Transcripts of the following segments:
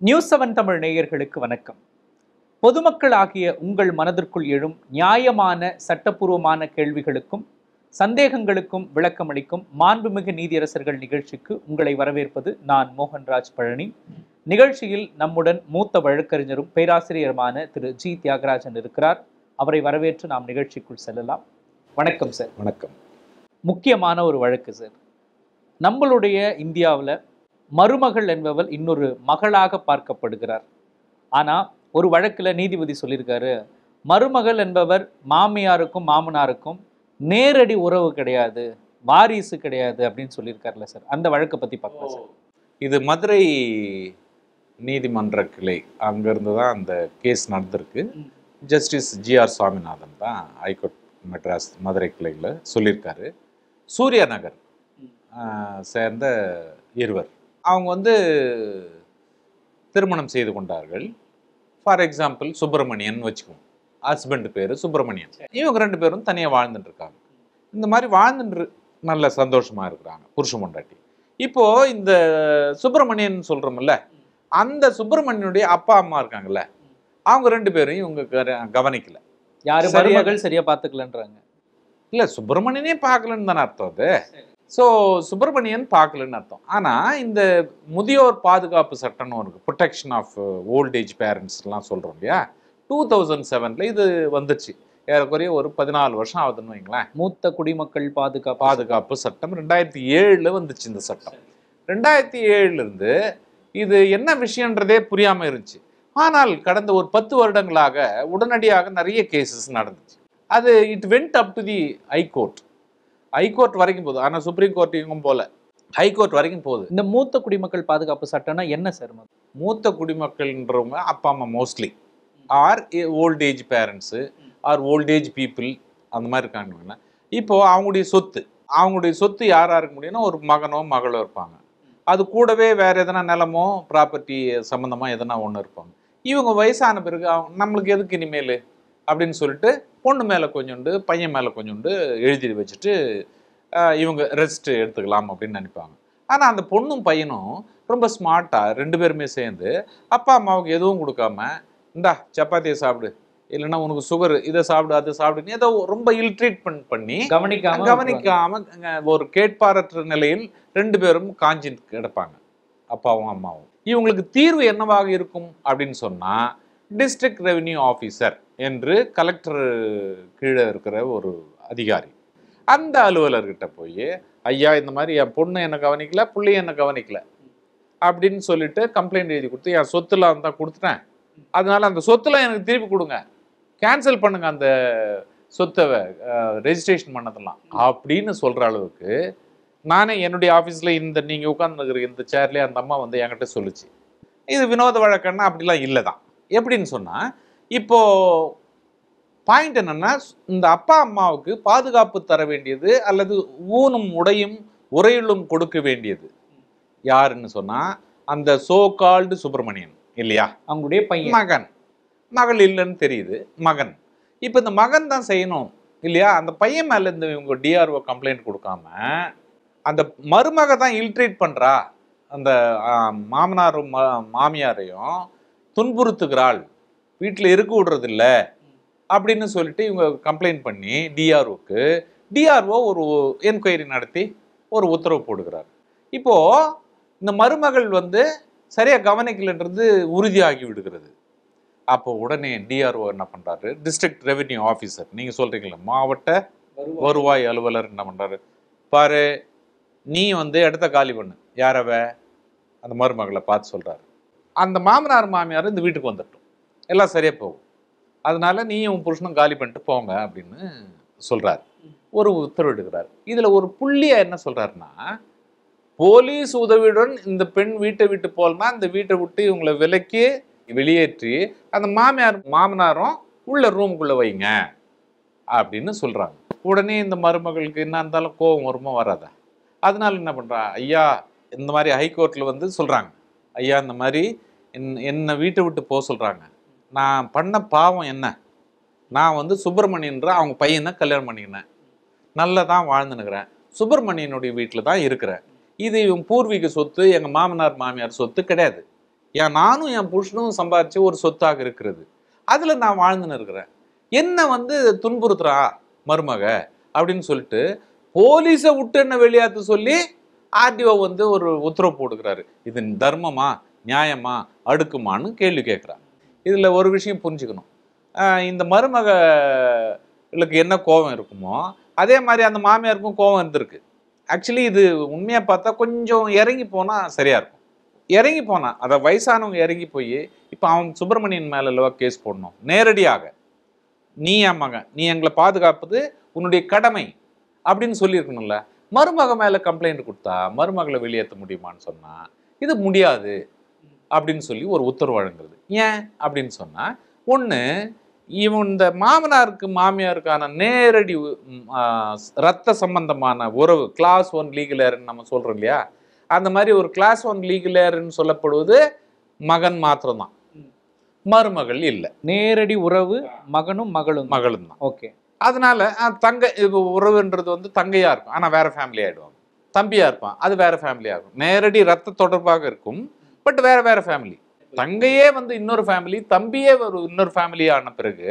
News seven Tamil நேயர்களுக்கு வணக்கம் பொதுமக்கள் ஆகிய உங்கள் மனதிற்குள் எழும் நியாயமான சட்டப்பூர்வமான கேள்விகளுக்கும் சந்தேகங்களுக்கும் விளக்கமளிக்கும் மாண்புமிகு நீதியரசர்கள் நிகழ்ச்சிக்கு உங்களை வரவேற்பது நான் மோகன்ராஜ் பழனி நிகழ்ச்சியில் நம்முடன் மூத்த வழக்கறிஞரும் பேராசிரியருமான திரு ஜி தியாகராஜன் இருக்கிறார் அவரை வரவேற்று நாம் நிகழ்ச்சிக்குள் செல்லலாம் வணக்கம் சார் வணக்கம் முக்கியமான ஒரு வழக்கு சார் நம்மளுடைய இந்தியாவில் மருமகள் என்பவள் இன்னொரு மகளாக பார்க்கப்படுகிறார் ஆனால் ஒரு வழக்கில் நீதிபதி சொல்லியிருக்காரு மருமகள் என்பவர் மாமியாருக்கும் மாமனாருக்கும் நேரடி உறவு கிடையாது வாரிசு கிடையாது அப்படின்னு சொல்லியிருக்காருல்ல சார் அந்த வழக்கை பற்றி பார்க்கலாம் சார் இது மதுரை நீதிமன்ற கிளை அங்கேருந்து தான் அந்த கேஸ் நடந்திருக்கு ம். ஜஸ்டிஸ் ஜிஆர் சுவாமிநாதன் தான் ஹைகோர்ட் மெட்ராஸ் மதுரை கிளையில் சொல்லியிருக்காரு சூர்யா நகர் ம். ஆஹ், சேர்ந்த இருவர் அவங்க வந்து திருமணம் செய்து கொண்டார்கள் ஃபார் எக்ஸாம்பிள் சுப்பிரமணியன் வச்சுக்குவோம் ஹஸ்பண்ட் பேர் சுப்பிரமணியன் இவங்க ரெண்டு பேரும் தனியாக வாழ்ந்துட்டு இருக்காங்க இந்த மாதிரி வாழ்ந்துட்டு நல்ல சந்தோஷமா இருக்கிறாங்க புருஷ பொண்டாட்டி இப்போ இந்த சுப்பிரமணியன் சொல்றோம்ல அந்த சுப்பிரமணியனுடைய அப்பா அம்மா இருக்காங்கல்ல அவங்க ரெண்டு பேரும் இவங்க கர- கவனிக்கல யாரு சரியா- மருமகள் சரியா பார்த்துக்கலன்றாங்க இல்ல சுப்பிரமணியனே பார்க்கலன்னு தானே அர்த்தம் அது ஸோ சுப்பிரமணியன் பார்க்கலன்னு அர்த்தம் ஆனா இந்த முதியோர் பாதுகாப்பு சட்டம்னு இருக்கு ப்ரொடெக்ஷன் ஆஃப் ஓல்டேஜ் பேரண்ட்ஸ்லாம் சொல்றோம் இல்லையா டூ தௌசண்ட் செவன்ல இது வந்துச்சு ஏறக்குறைய ஒரு பதினாலு வருஷம் ஆகுதுன்னு வைங்களேன் மூத்த குடிமக்கள் பாதுகாப்பு பாதுகாப்பு சட்டம் ரெண்டாயிரத்தி ஏழுல வந்துச்சு இந்த சட்டம் ரெண்டாயிரத்தி ஏழுல இருந்து இது என்ன விஷயன்றதே புரியாம இருந்துச்சு ஆனால் கடந்த ஒரு பத்து வருடங்களாக உடனடியாக நிறைய கேசஸ் நடந்துச்சு அது it went up to the high court high court வரைக்கும் போகுது ஆனால் சுப்ரீம் கோர்ட் எங்கும் போல ஹைகோர்ட் வரைக்கும் போகுது இந்த மூத்த குடிமக்கள் பாதுகாப்பு சட்டம்னா என்ன சார் மூத்த குடிமக்கள்ன்றவங்க அப்பா அம்மா mostly are old age parents are old age people அந்த மாதிரி இருக்காங்கன்னா இப்போ அவங்களுடைய சொத்து அவங்களுடைய சொத்து யார் யாருக்கு முடியும்னா ஒரு மகனோ மகளோ இருப்பாங்க அது கூடவே வேற எதனா நிலமோ ப்ராப்பர்ட்டி சம்மந்தமா எதனா ஒன்று இருப்பாங்க இவங்க வயசான பிறகு அவங்க- நம்மளுக்கு எதுக்கு இனிமேல் அப்படின்னு சொல்லிட்டு பொண்ணு மேலே கொஞ்சோண்டு பையன் மேலே கொஞ்சோண்டு எழுதி வச்சுட்டு ஆஹ், இவங்க ரெஸ்ட் எடுத்துக்கலாம் அப்படின்னு நினைப்பாங்க ஆனால் அந்த பொண்ணும் பையனும் ரொம்ப ஸ்மார்ட்டாக ரெண்டு பேருமே சேர்ந்து அப்பா அம்மாவுக்கு எதுவும் கொடுக்காம இந்தா சப்பாத்தியை சாப்பிடு இல்லைன்னா உனக்கு சுகர் இதை சாப்பிடு அதை சாப்பிடுன்னு ஏதோ ரொம்ப இல் ட்ரீட்மெண்ட் பண்ணி கவனிக்காம கவனிக்காம அங்க ஒரு கேட்பாரற்ற நிலையில் ரெண்டு பேரும் காஞ்சி கிடப்பாங்க அப்பாவும் அம்மாவும் இவங்களுக்கு தீர்வு என்னவாக இருக்கும் அப்படின்னு சொன்னா டிஸ்ட்ரிக்ட் ரெவென்யூ ஆஃபீஸர் என்று கலெக்டர் கீழே இருக்கிற ஒரு அதிகாரி அந்த அலுவலர்கிட்ட போய் ஐயா இந்த மாதிரி என் பொண்ணு என்ன கவனிக்கல பிள்ளைய என்ன கவனிக்கல அப்படின்னு சொல்லிட்டு கம்ப்ளைண்ட் எழுதி கொடுத்து என் சொத்துலாம் தான் கொடுத்துட்டேன் அதனால அந்த சொத்துலாம் எனக்கு திருப்பி கொடுங்க கேன்சல் பண்ணுங்க அந்த சொத்தை ரெஜிஸ்ட்ரேஷன் பண்ணதெல்லாம் அப்படின்னு சொல்ற அளவுக்கு நானே என்னுடைய ஆஃபீஸில் இந்த நீங்கள் உட்காந்துருக்கிற இந்த சேர்லேயே அந்த அம்மா வந்து என்கிட்ட சொல்லுச்சு இது வினோத வழக்கன்னா அப்படிலாம் இல்லை தான் எப்படின்னு சொன்னால் இப்போ பாயிண்ட் என்னன்னா இந்த அப்பா அம்மாவுக்கு பாதுகாப்பு தர வேண்டியது அல்லது ஊனும் உடையும் உரையிலும் கொடுக்க வேண்டியது யாருன்னு சொன்னா அந்த சோ கால்டு சுப்பிரமணியன் இல்லையா அவங்களுடைய பையன் மகன் மகள் இல்லைன்னு தெரியுது மகன் இப்போ இந்த மகன் தான் செய்யணும் இல்லையா அந்த பையன் மேல இந்த இவங்க டிஆர்ஓ கம்ப்ளைண்ட் கொடுக்காம அந்த மருமக தான் இல்ட்ரீட் பண்றா அந்த ஆ, மாமனாரும் மா- மாமியாரையும் துன்புறுத்துகிறாள் வீட்டில் இருக்க விடுறது இல்ல அப்படின்னு சொல்லிட்டு இவங்க கம்ப்ளைண்ட் பண்ணி டிஆர்ஓக்கு டிஆர்ஓ ஒரு என்கொயரி நடத்தி ஒரு உத்தரவு போடுகிறார் இப்போ இந்த மருமகள் வந்து சரியா கவனிக்கலைன்றது உறுதியாகி விடுகிறது அப்போ உடனே டிஆர்ஓ என்ன பண்றாரு டிஸ்ட்ரிக்ட் ரெவென்யூ ஆஃபீஸர் நீங்க சொல்றீங்களா மாவட்ட வருவாய் அலுவலர் என்ன பண்றாரு பாரு நீ வந்து இடத்த காலி பண்ணு யாரவ அந்த மருமகளை பார்த்து சொல்றாரு அந்த மாமனார் மாமியார் இந்த வீட்டுக்கு வந்துட்டோம் எல்லாம் சரியா போகும் அதனால நீயும் உன் புருஷனும் காலி பண்ணிட்டு போங்க அப்படின்னு சொல்றாரு ஒரு உத்தரவிடுகிறார் இதுல ஒரு புள்ளியா என்ன சொல்றாருன்னா போலீஸ் உதவியுடன் இந்த பெண் வீட்டை விட்டு போலனா இந்த வீட்டை விட்டு இவங்களை விலக்கி வெளியேற்றி அந்த மாமியார் மாமனாரும் உள்ள ரூமுக்குள்ள வைங்க அப்படின்னு சொல்றாங்க உடனே இந்த மருமகளுக்கு என்ன இருந்தாலும் கோபம் வருமா வராதா அதனால என்ன பண்றா ஐயா இந்த மாதிரி ஹைகோர்ட்ல வந்து சொல்றாங்க ஐயா இந்த மாதிரி என்- என்னை வீட்டை விட்டு போக சொல்றாங்க நான் பண்ண பாவம் என்ன நான் வந்து சுப்பிரமணியன்ற அவங்க பையனை கல்யாணம் பண்ணிக்கினேன் நல்லா தான் வாழ்ந்துனுக்கிறேன் சுப்பிரமணியனுடைய வீட்டில் தான் இருக்கிறேன் இது இவன் பூர்வீக சொத்து எங்கள் மாமனார் மாமியார் சொத்து கிடையாது ஏன் நானும் என் புருஷனும் சம்பாதிச்சு ஒரு சொத்தாக இருக்கிறது அதுல நான் வாழ்ந்துன்னு இருக்கிறேன் என்ன வந்து துன்புறுத்துறா மருமக அப்படின்னு சொல்லிட்டு போலீஸை விட்டு என்ன வெளியாத்து சொல்லி ஆர்டிஓ வந்து ஒரு உத்தரவு போட்டுக்கிறாரு இது தர்மமா நியாயமா அடுக்குமான்னு கேள்வி கேட்குறான் இதுல ஒரு விஷயம் புரிஞ்சுக்கணும் ஆஹ் இந்த மருமகளுக்கு என்ன கோபம் இருக்குமோ அதே மாதிரி அந்த மாமியாருக்கும் கோபம் இருந்திருக்கு ஆக்சுவலி இது உண்மையா பார்த்தா கொஞ்சம் இறங்கி போனா சரியா இருக்கும் இறங்கி போனா அத வயசானவங்க இறங்கி போய் இப்போ அவன் சுப்பிரமணியன் மேல அல்லவா கேஸ் போடணும் நேரடியாக நீ என் மகன் நீ எங்களை பாதுகாப்பது உன்னுடைய கடமை அப்படின்னு சொல்லியிருக்கணும்ல மருமக மேல கம்ப்ளைண்ட் கொடுத்தா மருமகளை வெளியேற்ற முடியுமான்னு சொன்னா இது முடியாது அப்படின்னு சொல்லி ஒரு உத்தரவு வழங்குறது ஏன் அப்படின்னு சொன்னா ஒண்ணு இவன் இந்த மாமனாருக்கு மாமியாருக்கான நேரடி ம், ஆ, ரத்த சம்பந்தமான உறவு கிளாஸ் ஒன் லீகலேர்னு நம்ம சொல்றோம் இல்லையா அந்த மாதிரி ஒரு கிளாஸ் ஒன் லீகலேர்னு சொல்லப்படுவது மகன் மாத்திரம்தான் ம். மருமகள் இல்லை நேரடி உறவு மகனும் மகளும் மகளும் தான் ஓகே அதனால அஹ், தங்கை இது உறவுன்றது வந்து தங்கையா இருக்கும் ஆனா வேற ஃபேமிலி ஆயிடுவாங்க தம்பியா இருப்பான் அது வேற ஃபேமிலி ஆகும் நேரடி ரத்த தொடர்பாக இருக்கும் பட் வேற வேற ஃபேமிலி தங்கையே வந்து இன்னொரு ஃபேமிலி தம்பியே ஒரு இன்னொரு ஃபேமிலி ஆன பிறகு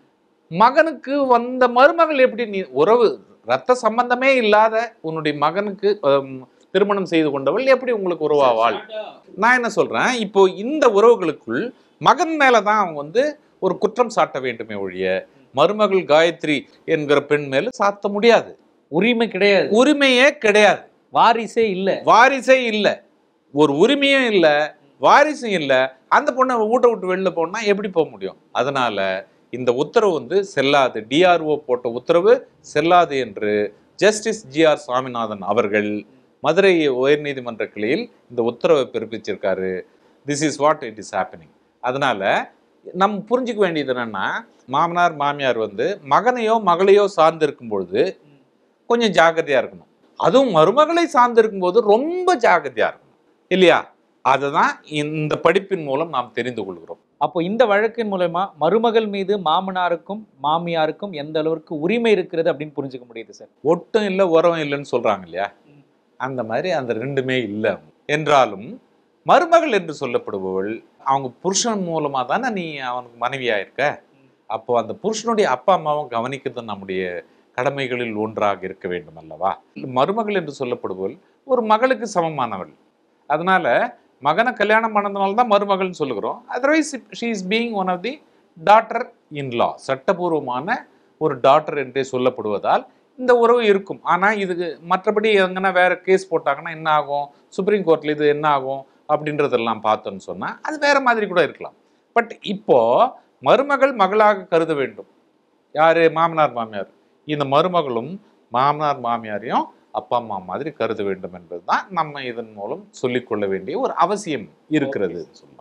மகனுக்கு வந்த மருமகள் எப்படி நீ உறவு ரத்த சம்பந்தமே இல்லாத உன்னுடைய மகனுக்கு ஹம், திருமணம் செய்து கொண்டவள் எப்படி உங்களுக்கு உறவாவாள் நான் என்ன சொல்றேன் இப்போ இந்த உறவுகளுக்குள் மகன் மேலதான் அவங்க வந்து ஒரு குற்றம் சாட்ட வேண்டுமே ஒழிய மருமகள் காயத்ரி என்கிற பெண் மேல சாத்த முடியாது உரிமை கிடையாது உரிமையே கிடையாது வாரிசே இல்ல வாரிசே இல்ல ஒரு உரிமையும் இல்ல வாரிசும் இல்ல அந்த பொண்ணை வீட்டை விட்டு வெளில போனா எப்படி போக முடியும் அதனால இந்த உத்தரவு வந்து செல்லாது டிஆர்ஓ போட்ட உத்தரவு செல்லாது என்று ஜஸ்டிஸ் ஜிஆர் சுவாமிநாதன் அவர்கள் மதுரை உயர்நீதிமன்ற கிளையில் இந்த உத்தரவை பிறப்பிச்சிருக்காரு this is what it is happening அதனால நம்ம புரிஞ்சுக்க வேண்டியது என்னன்னா மாமனார் மாமியார் வந்து மகனையோ மகளையோ சார்ந்து இருக்கும் பொழுது கொஞ்சம் ஜாக்கிரதையா இருக்கணும் அதுவும் மருமகளை சார்ந்து இருக்கும்போது ரொம்ப ஜாக்கிரதையா இருக்கணும் இல்லையா அதுதான் இந்த படிப்பின் மூலம் நாம் தெரிந்து கொள்கிறோம் அப்போ இந்த வழக்கின் மூலமா மருமகள் மீது மாமனாருக்கும் மாமியாருக்கும் எந்த அளவுக்கு உரிமை இருக்கிறது அப்படின்னு புரிஞ்சுக்க முடியுது சார் ஒட்டும் இல்லை உரம் இல்லைன்னு சொல்றாங்க இல்லையா ம். அந்த மாதிரி அந்த ரெண்டுமே இல்லை என்றாலும் மருமகள் என்று சொல்லப்படுபவள் அவங்க புருஷன் மூலமா தானே நீ அவனுக்கு மனைவியா இருக்க அப்போ அந்த புருஷனுடைய அப்பா அம்மாவும் கவனிக்கிறது நம்முடைய கடமைகளில் ஒன்றாக இருக்க வேண்டும் அல்லவா மருமகள் என்று சொல்லப்படுபவள் ஒரு மகளுக்கு சமமானவள் அதனால மகனை கல்யாணம் பண்ணதுனால தான் மருமகள்னு சொல்லுகிறோம் otherwise she is being one of the daughter in law சட்டபூர்வமான ஒரு டாட்டர் என்றே சொல்லப்படுவதால் இந்த உறவு இருக்கும் ஆனால் இதுக்கு மற்றபடி எங்கன்னா வேற கேஸ் போட்டாங்கன்னா என்ன ஆகும் சுப்ரீம் கோர்ட்ல இது என்ன ஆகும் அப்படின்றதெல்லாம் பார்த்தோன்னு சொன்னால் அது வேற மாதிரி கூட இருக்கலாம் பட் இப்போ மருமகள் மகளாக கருத வேண்டும் யாரு மாமனார் மாமியார் இந்த மருமகளும் மாமனார் மாமியாரையும் அப்பா அம்மா மாதிரி கருத வேண்டும் என்பதுதான் நம்ம இதன் மூலம் சொல்லிக்கொள்ள வேண்டிய ஒரு அவசியம் இருக்கிறது